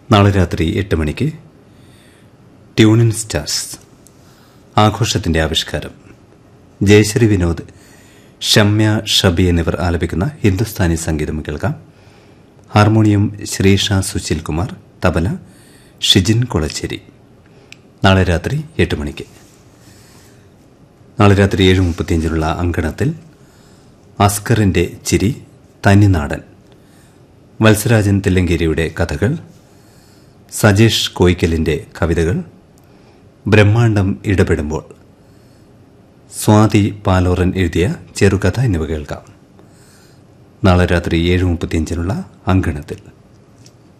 നാളെ രാത്രി എട്ട് മണിക്ക് ട്യൂണിൻ സ്റ്റാർസ് ആഘോഷത്തിന്റെ ആവിഷ്കാരം ജയശ്രീ വിനോദ് ഷമ്യ ഷബി എന്നിവർ ആലപിക്കുന്ന ഹിന്ദുസ്ഥാനി സംഗീതം കേൾക്കാം ഹാർമോണിയം ശ്രീഷ സുശീൽ കുമാർ തബല ഷിജിൻ കൊളച്ചേരി നാളെ രാത്രി എട്ട് മണിക്ക് നാളെ രാത്രി ഏഴ് മുപ്പത്തിയഞ്ചിനുള്ള അങ്കണത്തിൽ അസ്കറിന്റെ ചിരി തനിനാടൻ വത്സരാജൻ തില്ലങ്കേരിയുടെ കഥകൾ സജേഷ് കോയിക്കലിന്റെ കവിതകൾ ബ്രഹ്മാണ്ഡം ഇടപെടുമ്പോൾ സ്വാതി പാലോറൻ എഴുതിയ ചെറുകഥ എന്നിവ കേൾക്കാം നാളെ രാത്രി ഏഴ് മുപ്പത്തിയഞ്ചിനുള്ള അങ്കണത്തിൽ